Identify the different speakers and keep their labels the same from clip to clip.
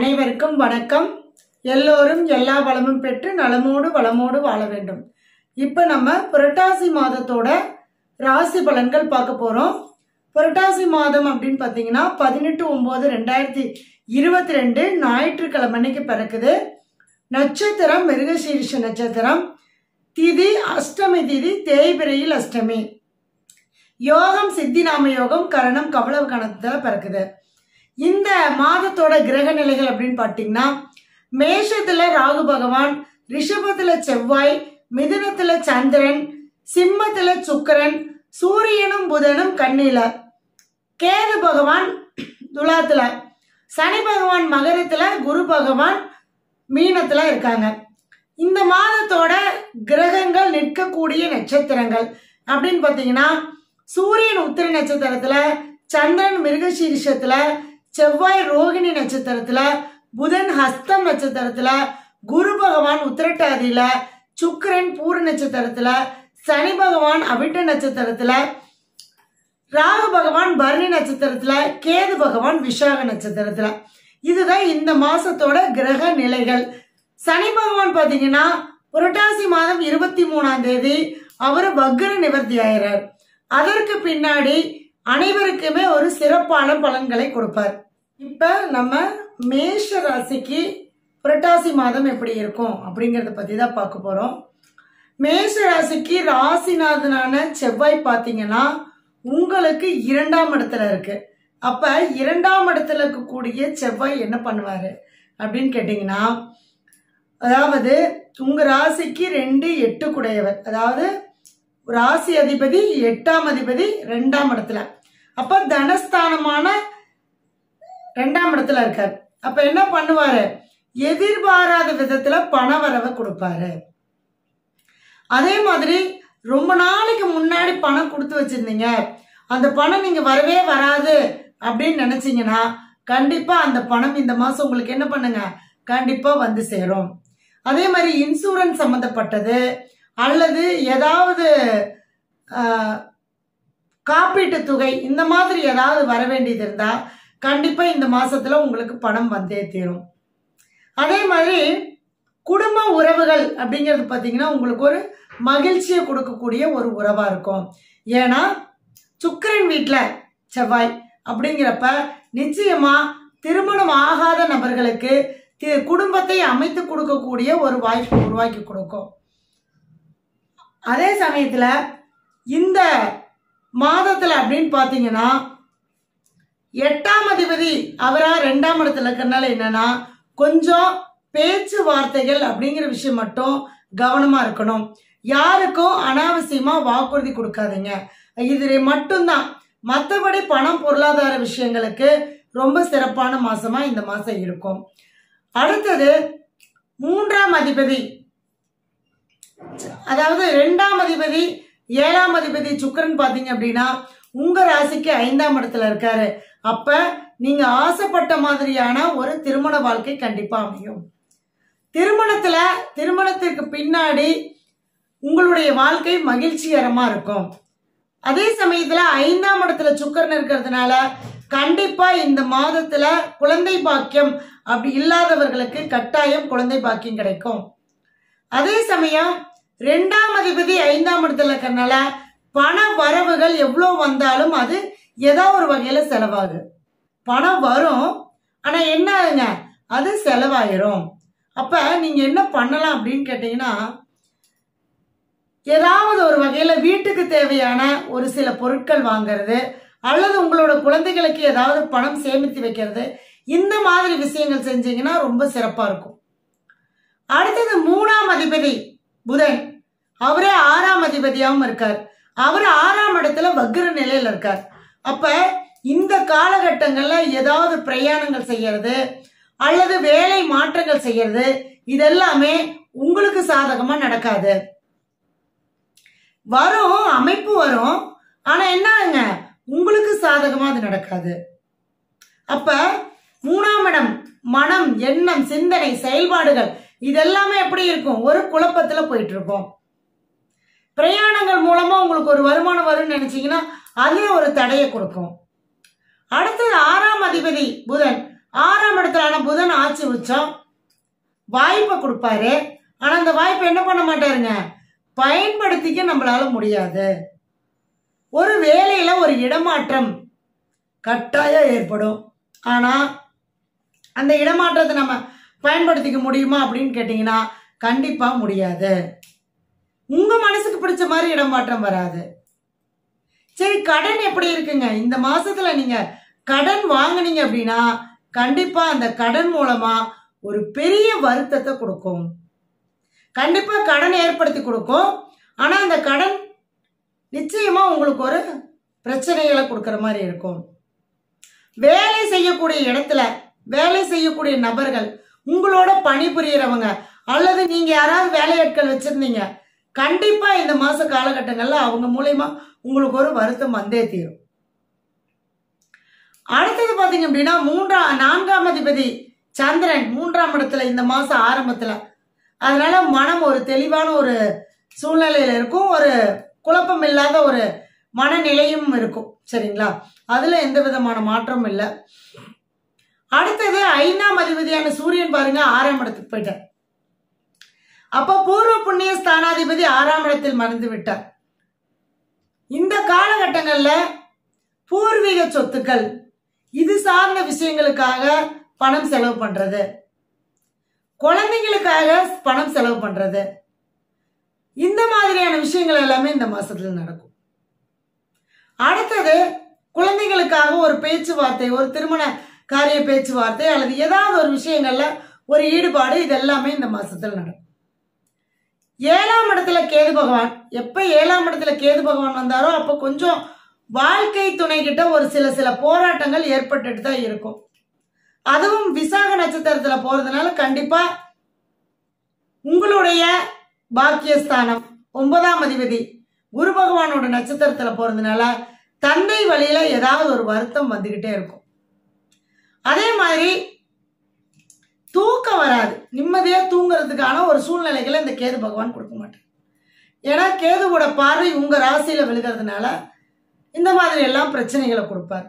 Speaker 1: அனைவருக்கும் வணக்கம் எல்லோரும் எல்லா வளமும் பெற்று நலமோடு வளமோடு வாழ வேண்டும் இப்போ நம்ம புரட்டாசி மாதத்தோட ராசி பலன்கள் பார்க்க போகிறோம் புரட்டாசி மாதம் அப்படின்னு பார்த்தீங்கன்னா பதினெட்டு ஒம்பது ரெண்டாயிரத்தி இருபத்தி ரெண்டு ஞாயிற்றுக்கிழமை அன்னைக்கு பிறக்குது நட்சத்திரம் மிருகசீரிஷ நட்சத்திரம் திதி அஷ்டமி திதி தேய்பிரையில் அஷ்டமி யோகம் சித்திநாம யோகம் கரணம் கவளவ கணத்தில் பிறக்குது இந்த மாதத்தோட கிரக நிலைகள் அப்படின்னு பார்த்தீங்கன்னா மேஷத்துல ராகு பகவான் ரிஷபத்துல செவ்வாய் மிதுனத்துல சந்திரன் சிம்மத்துல சுக்கிரன் சூரியனும் புதனும் கண்ணில கேது பகவான் துலாத்துல சனி பகவான் மகரத்துல குரு பகவான் மீனத்துல இருக்காங்க இந்த மாதத்தோட கிரகங்கள் நிற்கக்கூடிய நட்சத்திரங்கள் அப்படின்னு பார்த்தீங்கன்னா சூரியன் உத்திர நட்சத்திரத்துல சந்திரன் மிருகசீரிஷத்துல செவ்வாய் ரோகிணி நட்சத்திரத்துல புதன் ஹஸ்தம் நட்சத்திரத்துல குரு பகவான் உத்திரட்டாதியில சுக்கிரன் பூர நட்சத்திரத்துல சனி பகவான் அவிட்ட நட்சத்திரத்துல ராகு பகவான் பரணி நட்சத்திரத்துல கேது பகவான் விஷாக நட்சத்திரத்துல இதுதான் இந்த மாசத்தோட கிரக நிலைகள் சனி பகவான் பாத்தீங்கன்னா புரட்டாசி மாதம் இருபத்தி மூணாம் தேதி அவர் வக்ர நிவர்த்தி ஆயிறார் அதற்கு பின்னாடி அனைவருக்குமே ஒரு சிறப்பான பலன்களை கொடுப்பார் இப்ப நம்ம மேஷ ராசிக்கு புரட்டாசி மாதம் எப்படி இருக்கும் அப்படிங்கறத பத்தி தான் பார்க்க போறோம் மேஷ ராசிக்கு ராசிநாதனான செவ்வாய் பார்த்தீங்கன்னா உங்களுக்கு இரண்டாம் இடத்துல இருக்கு அப்ப இரண்டாம் இடத்துல இருக்கக்கூடிய செவ்வாய் என்ன பண்ணுவாரு அப்படின்னு கேட்டிங்கன்னா அதாவது உங்க ராசிக்கு ரெண்டு எட்டு குடையவர் அதாவது ராசி அதிபதி எட்டாம் அதிபதி ரெண்டாம் இடத்துல அப்ப தனஸ்தானமான ரெண்டாம் இடத்துல இருக்கார் அப்ப என்ன பண்ணுவாரு எதிர்பாராத விதத்துல பண வரவை கொடுப்பாரு அதே மாதிரி ரொம்ப நாளைக்கு முன்னாடி பணம் கொடுத்து வச்சிருந்தீங்க அந்த பணம் நீங்க வரவே வராது அப்படின்னு நினைச்சீங்கன்னா கண்டிப்பா அந்த பணம் இந்த மாசம் உங்களுக்கு என்ன பண்ணுங்க கண்டிப்பா வந்து சேரும் அதே மாதிரி இன்சூரன்ஸ் சம்மந்தப்பட்டது அல்லது ஏதாவது ஆஹ், காப்பீட்டு தொகை இந்த மாதிரி ஏதாவது வர வேண்டியது இருந்தா கண்டிப்பா இந்த மாசத்துல உங்களுக்கு பணம் வந்தே தீரும் அதே மாதிரி குடும்ப உறவுகள் அப்படிங்கிறது பார்த்தீங்கன்னா உங்களுக்கு ஒரு மகிழ்ச்சியை கொடுக்கக்கூடிய ஒரு உறவா இருக்கும் ஏன்னா சுக்கிரன் வீட்டில் செவ்வாய் அப்படிங்கிறப்ப நிச்சயமா திருமணம் ஆகாத நபர்களுக்கு தி- குடும்பத்தை அமைத்து கொடுக்கக்கூடிய ஒரு வாய்ப்பு உருவாக்கி கொடுக்கும் அதே சமயத்துல இந்த மாதத்துல அப்படின்னு பார்த்தீங்கன்னா எட்டாம் அதிபதி அவரா ரெண்டாம் இடத்துல இருக்கிறனால என்னன்னா கொஞ்சம் பேச்சு வார்த்தைகள் அப்படிங்கிற விஷயம் மட்டும் கவனமா இருக்கணும் யாருக்கும் அனாவசியமா வாக்குறுதி கொடுக்காதீங்க இது மட்டும்தான் மற்றபடி பணம் பொருளாதார விஷயங்களுக்கு ரொம்ப சிறப்பான மாசமா இந்த மாசம் இருக்கும் அடுத்தது மூன்றாம் அதிபதி அதாவது ரெண்டாம் அதிபதி ஏழாம் அதிபதி சுக்கிரன் பாத்தீங்க அப்படின்னா உங்க ராசிக்கு ஐந்தாம் இடத்துல இருக்காரு அப்ப நீங்க ஆசைப்பட்ட மாதிரியான ஒரு திருமண வாழ்க்கை கண்டிப்பா அமையும் திருமணத்துல திருமணத்திற்கு பின்னாடி உங்களுடைய வாழ்க்கை மகிழ்ச்சிகரமா இருக்கும் அதே சமயத்துல ஐந்தாம் இடத்துல சுக்கரன் இருக்கிறதுனால கண்டிப்பா இந்த மாதத்துல குழந்தை பாக்கியம் அப்படி இல்லாதவர்களுக்கு கட்டாயம் குழந்தை பாக்கியம் கிடைக்கும் அதே சமயம் ரெண்டாம் அதிபதி ஐந்தாம் இடத்துல இருக்கறனால பண வரவுகள் எவ்வளோ வந்தாலும் அது ஏதோ ஒரு வகையில செலவாகு பணம் வரும் ஆனா என்ன ஆகுங்க அது செலவாயிரும் அப்ப நீங்க என்ன பண்ணலாம் அப்படின்னு கேட்டீங்கன்னா ஏதாவது ஒரு வகையில வீட்டுக்கு தேவையான ஒரு சில பொருட்கள் வாங்குறது அல்லது உங்களோட குழந்தைகளுக்கு ஏதாவது பணம் சேமித்து வைக்கிறது இந்த மாதிரி விஷயங்கள் செஞ்சீங்கன்னா ரொம்ப சிறப்பா இருக்கும் அடுத்தது மூணாம் அதிபதி புதன் அவரே ஆறாம் அதிபதியாகவும் இருக்கார் அவர் ஆறாம் இடத்துல வக்ர நிலையில இருக்கார் அப்ப இந்த காலகட்டங்கள்ல ஏதாவது பிரயாணங்கள் செய்யறது அல்லது வேலை மாற்றங்கள் செய்யறது இதெல்லாமே உங்களுக்கு சாதகமா நடக்காது வரும் அமைப்பு வரும் ஆனா என்னங்க உங்களுக்கு சாதகமா அது நடக்காது அப்ப மூணாம் இடம் மனம் எண்ணம் சிந்தனை செயல்பாடுகள் இதெல்லாமே எப்படி இருக்கும் ஒரு குழப்பத்துல போயிட்டு இருப்போம் பிரயாணங்கள் மூலமா உங்களுக்கு ஒரு வருமானம் வரும்னு நினைச்சீங்கன்னா அது ஒரு தடையை கொடுக்கும் அடுத்தது ஆறாம் அதிபதி புதன் ஆறாம் இடத்துலான புதன் ஆட்சி உச்சம் வாய்ப்பை கொடுப்பாரு ஆனா அந்த வாய்ப்பை என்ன பண்ண மாட்டாருங்க பயன்படுத்திக்க நம்மளால முடியாது ஒரு வேலையில ஒரு இடமாற்றம் கட்டாயம் ஏற்படும் ஆனா அந்த இடமாற்றத்தை நம்ம பயன்படுத்திக்க முடியுமா அப்படின்னு கேட்டிங்கன்னா கண்டிப்பா முடியாது உங்க மனசுக்கு பிடிச்ச மாதிரி இடமாற்றம் வராது சரி கடன் எப்படி இருக்குங்க இந்த மாசத்துல நீங்க கடன் வாங்குனீங்க அப்படின்னா கண்டிப்பா அந்த கடன் மூலமா ஒரு பெரிய வருத்தத்தை கொடுக்கும் கண்டிப்பா கடன் ஏற்படுத்தி கொடுக்கும் ஆனா அந்த கடன் நிச்சயமா உங்களுக்கு ஒரு பிரச்சனைகளை கொடுக்கிற மாதிரி இருக்கும் வேலை செய்யக்கூடிய இடத்துல வேலை செய்யக்கூடிய நபர்கள் உங்களோட பணிபுரியறவங்க அல்லது நீங்க யாராவது வேலையாட்கள் வச்சிருந்தீங்க கண்டிப்பா இந்த மாச காலகட்டங்கள்ல அவங்க மூலயமா உங்களுக்கு ஒரு வருத்தம் வந்தே தீரும் அடுத்தது பாத்தீங்க அப்படின்னா மூன்றாம் நான்காம் அதிபதி சந்திரன் மூன்றாம் இடத்துல இந்த மாசம் ஆரம்பத்துல அதனால மனம் ஒரு தெளிவான ஒரு சூழ்நிலையில இருக்கும் ஒரு குழப்பம் இல்லாத ஒரு மனநிலையும் இருக்கும் சரிங்களா அதுல எந்த விதமான மாற்றமும் இல்லை அடுத்தது ஐந்தாம் அதிபதியான சூரியன் பாருங்க ஆறாம் இடத்துக்கு போயிட்டார் அப்ப பூர்வ புண்ணிய ஸ்தானாதிபதி ஆறாம் இடத்தில் மறந்து விட்டார் இந்த காலகட்டங்கள்ல பூர்வீக சொத்துக்கள் இது சார்ந்த விஷயங்களுக்காக பணம் செலவு பண்றது குழந்தைங்களுக்காக பணம் செலவு பண்றது இந்த மாதிரியான விஷயங்கள் எல்லாமே இந்த மாசத்துல நடக்கும் அடுத்தது குழந்தைகளுக்காக ஒரு பேச்சுவார்த்தை ஒரு திருமண காரிய பேச்சுவார்த்தை அல்லது ஏதாவது ஒரு விஷயங்கள்ல ஒரு ஈடுபாடு இது எல்லாமே இந்த மாசத்துல நடக்கும் ஏழாம் இடத்துல கேது பகவான் எப்ப ஏழாம் இடத்துல கேது பகவான் வந்தாரோ அப்ப கொஞ்சம் வாழ்க்கை துணை கிட்ட ஒரு சில சில போராட்டங்கள் ஏற்பட்டுட்டு தான் இருக்கும் அதுவும் விசாக நட்சத்திரத்துல போறதுனால கண்டிப்பா உங்களுடைய பாக்கியஸ்தானம் ஒன்பதாம் அதிபதி குரு பகவானோட நட்சத்திரத்துல போறதுனால தந்தை வழியில ஏதாவது ஒரு வருத்தம் வந்துகிட்டே இருக்கும் அதே மாதிரி தூக்கம் வராது நிம்மதியா தூங்குறதுக்கான ஒரு சூழ்நிலைகளை இந்த கேது பகவான் கொடுக்க மாட்டார் ஏன்னா கேதுவோட பார்வை உங்க ராசியில விழுகிறதுனால இந்த மாதிரி எல்லாம் பிரச்சனைகளை கொடுப்பார்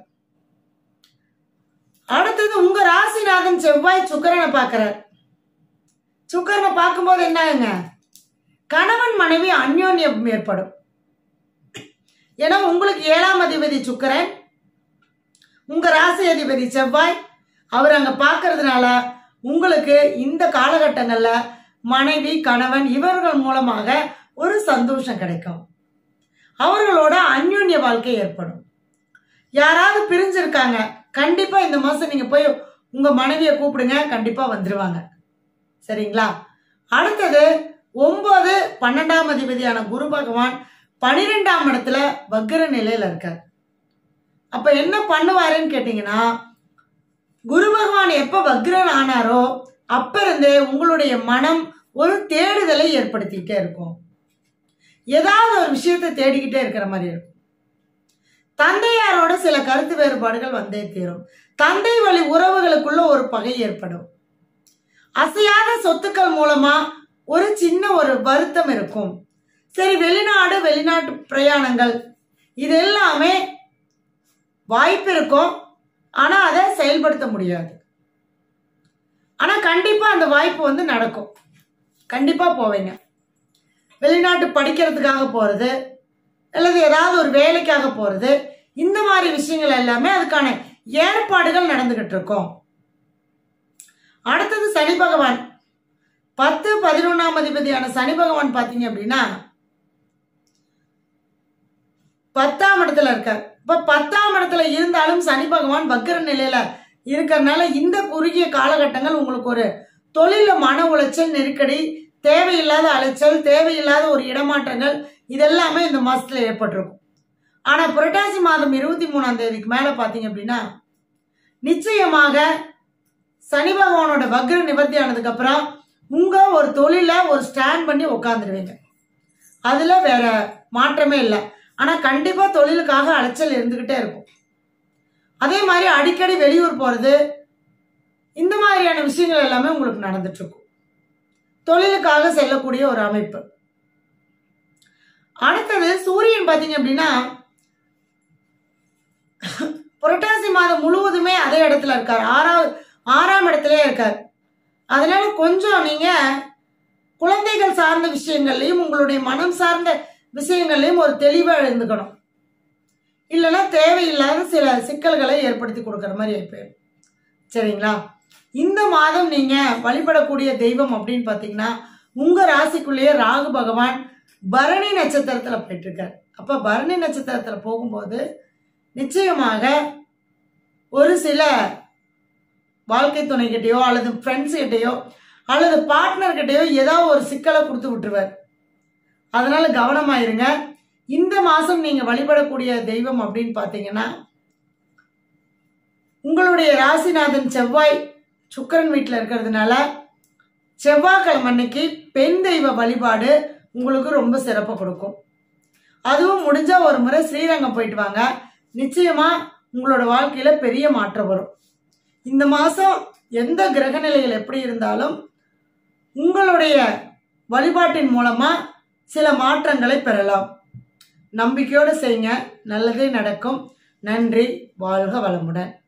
Speaker 1: அடுத்தது உங்க ராசிநாதன் செவ்வாய் சுக்கரனை பார்க்கிறார் சுக்கரனை பார்க்கும்போது என்னங்க கணவன் மனைவி அந்யோன்யம் ஏற்படும் ஏன்னா உங்களுக்கு ஏழாம் அதிபதி சுக்கரன் உங்க ராசி அதிபதி செவ்வாய் அவர் அங்க பார்க்கறதுனால உங்களுக்கு இந்த காலகட்டங்கள்ல மனைவி கணவன் இவர்கள் மூலமாக ஒரு சந்தோஷம் கிடைக்கும் அவர்களோட அந்யோன்ய வாழ்க்கை ஏற்படும் யாராவது பிரிஞ்சிருக்காங்க கண்டிப்பா இந்த மாசம் நீங்க போய் உங்க மனைவியை கூப்பிடுங்க கண்டிப்பா வந்துருவாங்க சரிங்களா அடுத்தது ஒன்பது பன்னெண்டாம் அதிபதியான குரு பகவான் பனிரெண்டாம் இடத்துல வக்ர நிலையில இருக்கார் அப்ப என்ன பண்ணுவாருன்னு கேட்டீங்கன்னா குரு பகவான் எப்ப வக்ரன் ஆனாரோ அப்ப இருந்தே உங்களுடைய மனம் ஒரு தேடுதலை ஏற்படுத்திக்கிட்டே இருக்கும் ஏதாவது ஒரு விஷயத்தை தேடிக்கிட்டே இருக்கிற மாதிரி இருக்கும் தந்தையாரோட சில கருத்து வேறுபாடுகள் வந்தே தீரும் தந்தை வழி உறவுகளுக்குள்ள ஒரு பகை ஏற்படும் அசையாத சொத்துக்கள் மூலமா ஒரு சின்ன ஒரு வருத்தம் இருக்கும் சரி வெளிநாடு வெளிநாட்டு பிரயாணங்கள் இது எல்லாமே வாய்ப்பு இருக்கும் ஆனா அதை செயல்படுத்த முடியாது ஆனா கண்டிப்பா அந்த வாய்ப்பு வந்து நடக்கும் கண்டிப்பா போவீங்க வெளிநாட்டு படிக்கிறதுக்காக போறது அல்லது ஏதாவது ஒரு வேலைக்காக போறது இந்த மாதிரி விஷயங்கள் எல்லாமே அதுக்கான ஏற்பாடுகள் நடந்துகிட்டு இருக்கும் அடுத்தது சனி பகவான் பத்து பதினொன்னாம் அதிபதியான சனி பகவான் பாத்தீங்க அப்படின்னா பத்தாம் இடத்துல இருக்கார் இப்ப பத்தாம் இடத்துல இருந்தாலும் சனி பகவான் வக்கர நிலையில இருக்கிறதுனால இந்த குறுகிய காலகட்டங்கள் உங்களுக்கு ஒரு தொழில மன உளைச்சல் நெருக்கடி தேவையில்லாத அலைச்சல் தேவையில்லாத ஒரு இடமாற்றங்கள் இதெல்லாமே இந்த மாசத்துல ஏற்பட்டிருக்கும் ஆனா புரட்டாசி மாதம் இருபத்தி மூணாம் தேதிக்கு மேல பாத்தீங்க அப்படின்னா நிச்சயமாக சனி பகவானோட வக்ர நிவர்த்தி ஆனதுக்கு அப்புறம் உங்க ஒரு தொழில ஒரு ஸ்டாண்ட் பண்ணி உட்காந்துருவீங்க அதுல வேற மாற்றமே இல்லை ஆனா கண்டிப்பா தொழிலுக்காக அலைச்சல் இருந்துகிட்டே இருக்கும் அதே மாதிரி அடிக்கடி வெளியூர் போறது இந்த மாதிரியான விஷயங்கள் எல்லாமே உங்களுக்கு நடந்துட்டு இருக்கும் தொழிலுக்காக செல்லக்கூடிய ஒரு அமைப்பு அடுத்தது சூரியன் பாத்தீங்க அப்படின்னா புரட்டாசி மாதம் முழுவதுமே அதே இடத்துல இருக்கார் ஆறாவது ஆறாம் இடத்துல இருக்கார் அதனால கொஞ்சம் நீங்க குழந்தைகள் சார்ந்த விஷயங்கள்லையும் உங்களுடைய மனம் சார்ந்த விஷயங்கள்லையும் ஒரு தெளிவாக இருந்துக்கணும் இல்லைன்னா தேவையில்லாத சில சிக்கல்களை ஏற்படுத்தி கொடுக்குற மாதிரி போயிடும் சரிங்களா இந்த மாதம் நீங்க வழிபடக்கூடிய தெய்வம் அப்படின்னு பார்த்தீங்கன்னா உங்க ராசிக்குள்ளேயே ராகு பகவான் பரணி நட்சத்திரத்துல போயிட்டு இருக்கார் அப்ப பரணி நட்சத்திரத்துல போகும்போது நிச்சயமாக ஒரு சில வாழ்க்கை துணைக்கிட்டேயோ அல்லது ஃப்ரெண்ட்ஸ் கிட்டேயோ அல்லது பார்ட்னர் கிட்டேயோ ஏதாவது ஒரு சிக்கலை கொடுத்து விட்டுருவார் அதனால கவனமாயிருங்க இந்த மாசம் நீங்க வழிபடக்கூடிய தெய்வம் அப்படின்னு பார்த்தீங்கன்னா உங்களுடைய ராசிநாதன் செவ்வாய் சுக்கிரன் வீட்டில் இருக்கிறதுனால செவ்வாய்க்கிழமை அன்னைக்கு பெண் தெய்வ வழிபாடு உங்களுக்கு ரொம்ப சிறப்பு கொடுக்கும் அதுவும் முடிஞ்சா ஒரு முறை ஸ்ரீரங்கம் போயிட்டு வாங்க நிச்சயமா உங்களோட வாழ்க்கையில பெரிய மாற்றம் வரும் இந்த மாசம் எந்த கிரக நிலைகள் எப்படி இருந்தாலும் உங்களுடைய வழிபாட்டின் மூலமா சில மாற்றங்களை பெறலாம் நம்பிக்கையோடு செய்யுங்க நல்லதே நடக்கும் நன்றி வாழ்க வளமுடன்